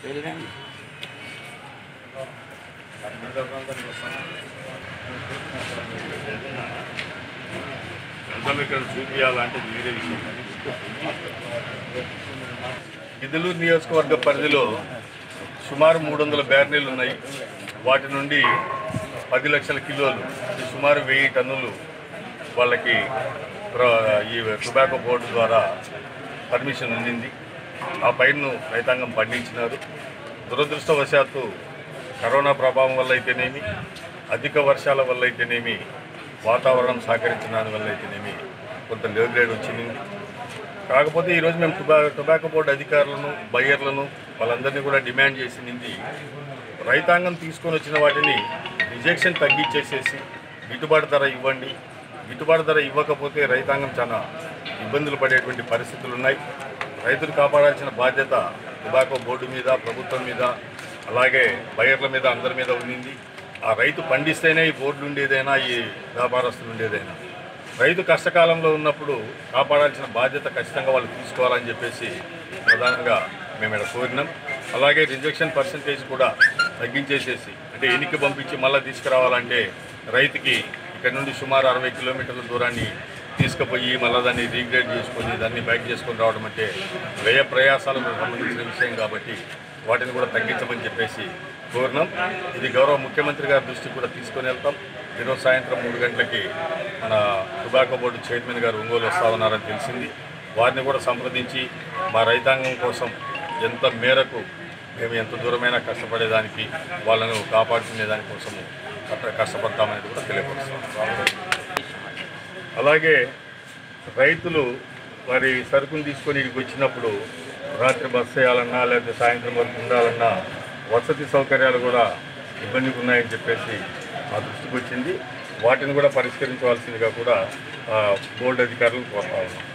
వెళ్ళండి అందరూ ఇక్కడ చూపించాలంటే వేరే విషయం గిద్దలూరు నియోజకవర్గ పరిధిలో సుమారు మూడు వందల బ్యారనీలు ఉన్నాయి వాటి నుండి పది లక్షల కిలోలు ఇది సుమారు వెయ్యి టన్నులు వాళ్ళకి ప్ర- ఈ టొబాకో బోర్డు ద్వారా పర్మిషన్ ఉండింది ఆ పైరును రైతాంగం పండించినారు దురదృష్టవశాత్తు కరోనా ప్రభావం వల్ల అయితేనేమి అధిక వర్షాల వల్ల అయితేనేమి వాతావరణం సహకరించిన దాని వల్ల అయితేనేమి కొంత లో గ్రేడ్ వచ్చింది కాకపోతే ఈరోజు మేము టొబా టొబాకో బోర్డు అధికారులను బయ్యర్లను వాళ్ళందరినీ కూడా డిమాండ్ చేసింది రైతాంగం తీసుకొని వచ్చిన వాటిని రిజెక్షన్ తగ్గించేసేసి గిట్టుబాటు ధర ఇవ్వండి గిట్టుబాటు ధర ఇవ్వకపోతే రైతాంగం చాలా ఇబ్బందులు పడేటువంటి పరిస్థితులు ఉన్నాయి రైతులు కాపాడాల్సిన బాధ్యత టొబాకో బోర్డు మీద ప్రభుత్వం మీద అలాగే బయర్ల మీద అందరి మీద ఉండింది ఆ రైతు పండిస్తేనే ఈ బోర్డు ఉండేదైనా ఈ వ్యాపారస్తులు ఉండేదైనా రైతు కష్టకాలంలో ఉన్నప్పుడు కాపాడాల్సిన బాధ్యత ఖచ్చితంగా వాళ్ళు తీసుకోవాలని చెప్పేసి ప్రధానంగా మేము ఇక్కడ కోరినాం అలాగే రిజెక్షన్ పర్సంటేజ్ కూడా తగ్గించేసేసి అంటే ఎన్నిక పంపించి మళ్ళీ తీసుకురావాలంటే రైతుకి ఇక్కడ నుండి సుమారు అరవై కిలోమీటర్ల దూరాన్ని తీసుకుపోయి మళ్ళీ దాన్ని రీగ్రేడ్ చేసుకొని దాన్ని బ్యాక్ చేసుకొని రావడం అంటే వ్యయ ప్రయాసాలకు సంబంధించిన విషయం కాబట్టి వాటిని కూడా తగ్గించమని చెప్పేసి కోరినాం ఇది గౌరవ ముఖ్యమంత్రి గారి దృష్టికి కూడా తీసుకొని వెళ్తాం ఈరోజు సాయంత్రం మూడు గంటలకి మన టొబాకో బోర్డు చైర్మన్ గారు ఒంగోలు వస్తా ఉన్నారని తెలిసింది వారిని కూడా సంప్రదించి మా రైతాంగం కోసం ఎంత మేరకు మేము ఎంత దూరమైనా కష్టపడేదానికి వాళ్ళను కాపాడుకునే దానికోసము కష్ట- కష్టపడతామనేది కూడా తెలియపరుస్తాం అలాగే రైతులు వారి సరుకును తీసుకొని ఇక్కడికి వచ్చినప్పుడు రాత్రి బస్ చేయాలన్నా లేకపోతే సాయంత్రం వరకు ఉండాలన్నా వసతి సౌకర్యాలు కూడా ఇబ్బందిగా ఉన్నాయని చెప్పేసి మా దృష్టికి వచ్చింది వాటిని కూడా పరిష్కరించవలసిందిగా కూడా ఆ, బోర్డు అధికారులను కోరుతా ఉన్నాం